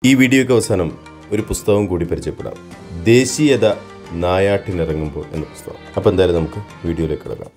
ഈ വീഡിയോയ്ക്ക് അവസാനം ഒരു പുസ്തകം കൂടി പരിചയപ്പെടാം ദേശീയത നായാട്ടിനിറങ്ങുമ്പോൾ എന്ന പുസ്തകം അപ്പോൾ എന്തായാലും നമുക്ക് വീഡിയോയിലേക്ക് കിടക്കാം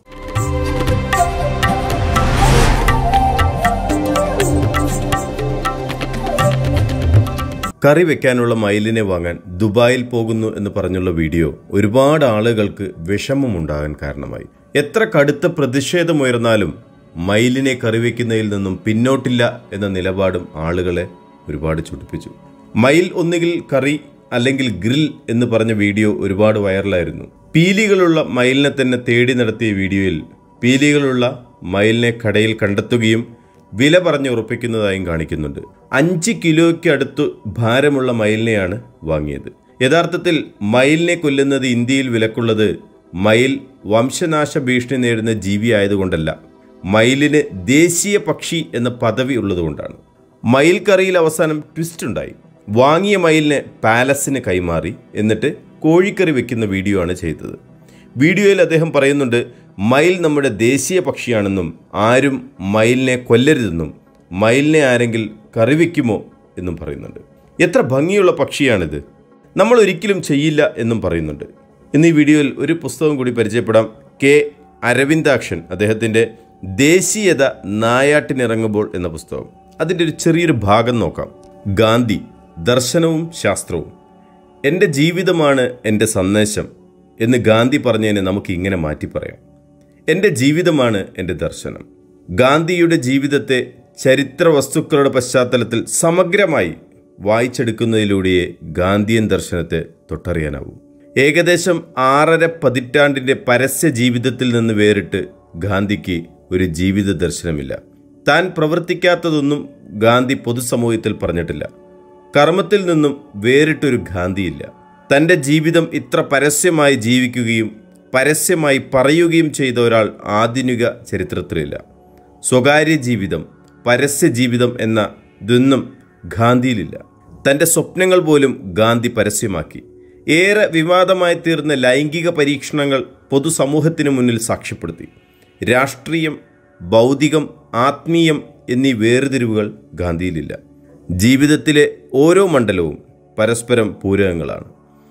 കറി വെക്കാനുള്ള മയിലിനെ വാങ്ങാൻ ദുബായിൽ പോകുന്നു എന്ന് പറഞ്ഞുള്ള വീഡിയോ ഒരുപാട് ആളുകൾക്ക് വിഷമമുണ്ടാകാൻ കാരണമായി എത്ര കടുത്ത പ്രതിഷേധമുയർന്നാലും മയിലിനെ കറി വെക്കുന്നതിൽ നിന്നും പിന്നോട്ടില്ല എന്ന നിലപാടും ആളുകളെ ഒരുപാട് ചുടിപ്പിച്ചു മയിൽ ഒന്നുകിൽ കറി അല്ലെങ്കിൽ ഗ്രിൽ എന്ന് പറഞ്ഞ വീഡിയോ ഒരുപാട് വൈറലായിരുന്നു പീലികളുള്ള മയിലിനെ തന്നെ തേടി നടത്തിയ വീഡിയോയിൽ പീലികളുള്ള മയിലിനെ കടയിൽ കണ്ടെത്തുകയും വില പറഞ്ഞ് ഉറപ്പിക്കുന്നതായും കാണിക്കുന്നുണ്ട് അഞ്ച് കിലോയ്ക്ക് അടുത്ത് ഭാരമുള്ള മയിലിനെയാണ് വാങ്ങിയത് യഥാർത്ഥത്തിൽ മയിലിനെ കൊല്ലുന്നത് ഇന്ത്യയിൽ വിലക്കുള്ളത് മയിൽ വംശനാശ ഭീഷണി നേരിടുന്ന ജീവിയായതുകൊണ്ടല്ല മയിലിന് ദേശീയ പക്ഷി എന്ന പദവി ഉള്ളതുകൊണ്ടാണ് മയിൽ കറിയിൽ അവസാനം ട്വിസ്റ്റ് ഉണ്ടായി വാങ്ങിയ മയിലിനെ പാലസിന് കൈമാറി എന്നിട്ട് കോഴിക്കറി വെക്കുന്ന വീഡിയോ ആണ് ചെയ്തത് വീഡിയോയിൽ അദ്ദേഹം പറയുന്നുണ്ട് മയിൽ നമ്മുടെ ദേശീയ പക്ഷിയാണെന്നും ആരും മയിലിനെ കൊല്ലരുതെന്നും മയിലിനെ ആരെങ്കിൽ കറി വയ്ക്കുമോ എന്നും പറയുന്നുണ്ട് എത്ര ഭംഗിയുള്ള പക്ഷിയാണിത് നമ്മൾ ഒരിക്കലും ചെയ്യില്ല എന്നും പറയുന്നുണ്ട് ഇന്ന് ഈ വീഡിയോയിൽ ഒരു പുസ്തകം കൂടി പരിചയപ്പെടാം കെ അരവിന്ദാക്ഷൻ അദ്ദേഹത്തിൻ്റെ ദേശീയത നായാട്ടിനിറങ്ങുമ്പോൾ എന്ന പുസ്തകം അതിൻ്റെ ഒരു ചെറിയൊരു ഭാഗം നോക്കാം ഗാന്ധി ദർശനവും ശാസ്ത്രവും എൻ്റെ ജീവിതമാണ് എൻ്റെ സന്ദേശം എന്ന് ഗാന്ധി പറഞ്ഞതിനെ നമുക്ക് ഇങ്ങനെ മാറ്റി പറയാം എൻ്റെ ജീവിതമാണ് എൻ്റെ ദർശനം ഗാന്ധിയുടെ ജീവിതത്തെ ചരിത്ര വസ്തുക്കളുടെ പശ്ചാത്തലത്തിൽ സമഗ്രമായി വായിച്ചെടുക്കുന്നതിലൂടെയേ ഗാന്ധിയൻ ദർശനത്തെ തൊട്ടറിയാനാവൂ ഏകദേശം ആറര പതിറ്റാണ്ടിൻ്റെ പരസ്യ ജീവിതത്തിൽ നിന്ന് വേറിട്ട് ഗാന്ധിക്ക് ഒരു ജീവിത ദർശനമില്ല താൻ പ്രവർത്തിക്കാത്തതൊന്നും ഗാന്ധി പൊതുസമൂഹത്തിൽ പറഞ്ഞിട്ടില്ല കർമ്മത്തിൽ നിന്നും വേറിട്ടൊരു ഗാന്ധിയില്ല തൻ്റെ ജീവിതം ഇത്ര പരസ്യമായി ജീവിക്കുകയും പരസ്യമായി പറയുകയും ചെയ്ത ഒരാൾ ആധുനിക ചരിത്രത്തിലില്ല സ്വകാര്യ ജീവിതം പരസ്യ ജീവിതം എന്ന ഇതൊന്നും ഗാന്ധിയിലില്ല തൻ്റെ സ്വപ്നങ്ങൾ പോലും ഗാന്ധി പരസ്യമാക്കി ഏറെ വിവാദമായി തീർന്ന ലൈംഗിക പരീക്ഷണങ്ങൾ പൊതുസമൂഹത്തിന് മുന്നിൽ സാക്ഷ്യപ്പെടുത്തി രാഷ്ട്രീയം ഭൗതികം ആത്മീയം എന്നീ വേർതിരിവുകൾ ഗാന്ധിയിലില്ല ജീവിതത്തിലെ ഓരോ മണ്ഡലവും പരസ്പരം പൂരകങ്ങളാണ്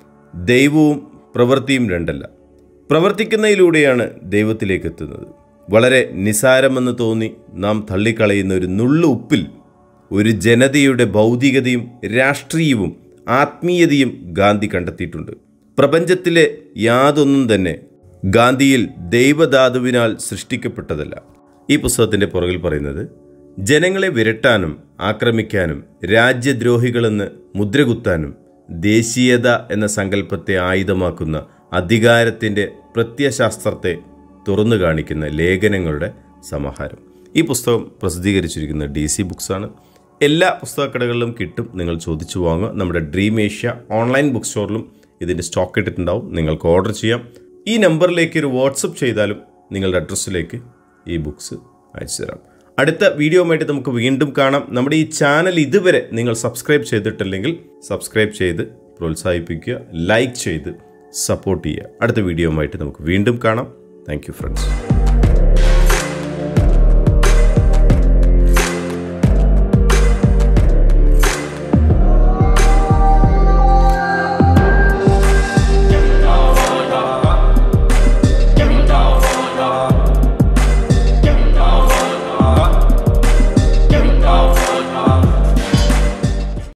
ദൈവവും പ്രവൃത്തിയും രണ്ടല്ല പ്രവർത്തിക്കുന്നതിലൂടെയാണ് ദൈവത്തിലേക്ക് എത്തുന്നത് വളരെ നിസാരമെന്ന് തോന്നി നാം തള്ളിക്കളയുന്ന ഒരു നുള്ളു ഉപ്പിൽ ഒരു ജനതയുടെ ഭൗതികതയും രാഷ്ട്രീയവും ആത്മീയതയും ഗാന്ധി കണ്ടെത്തിയിട്ടുണ്ട് പ്രപഞ്ചത്തിലെ യാതൊന്നും തന്നെ ഗാന്ധിയിൽ ദൈവധാതുവിനാൽ സൃഷ്ടിക്കപ്പെട്ടതല്ല ഈ പുസ്തകത്തിൻ്റെ പുറകിൽ പറയുന്നത് ജനങ്ങളെ വിരട്ടാനും ആക്രമിക്കാനും രാജ്യദ്രോഹികളെന്ന് മുദ്രകുത്താനും ദേശീയത എന്ന സങ്കല്പത്തെ ആയുധമാക്കുന്ന അധികാരത്തിൻ്റെ പ്രത്യശാസ്ത്രത്തെ തുറന്നു കാണിക്കുന്ന ലേഖനങ്ങളുടെ സമാഹാരം ഈ പുസ്തകം പ്രസിദ്ധീകരിച്ചിരിക്കുന്ന ഡി സി ബുക്സാണ് എല്ലാ പുസ്തകക്കടകളിലും കിട്ടും നിങ്ങൾ ചോദിച്ചു വാങ്ങുക നമ്മുടെ ഡ്രീം ഏഷ്യ ഓൺലൈൻ ബുക്ക് സ്റ്റോറിലും ഇതിൻ്റെ സ്റ്റോക്ക് ഇട്ടിട്ടുണ്ടാവും നിങ്ങൾക്ക് ഓർഡർ ചെയ്യാം ഈ നമ്പറിലേക്ക് ഒരു വാട്സപ്പ് ചെയ്താലും നിങ്ങളുടെ അഡ്രസ്സിലേക്ക് ഈ ബുക്സ് അയച്ചു തരാം അടുത്ത വീഡിയോയുമായിട്ട് നമുക്ക് വീണ്ടും കാണാം നമ്മുടെ ഈ ചാനൽ ഇതുവരെ നിങ്ങൾ സബ്സ്ക്രൈബ് ചെയ്തിട്ടില്ലെങ്കിൽ സബ്സ്ക്രൈബ് ചെയ്ത് പ്രോത്സാഹിപ്പിക്കുക ലൈക്ക് ചെയ്ത് സപ്പോർട്ട് ചെയ്യുക അടുത്ത വീഡിയോയുമായിട്ട് നമുക്ക് വീണ്ടും കാണാം താങ്ക് യു ഫ്രണ്ട്സ്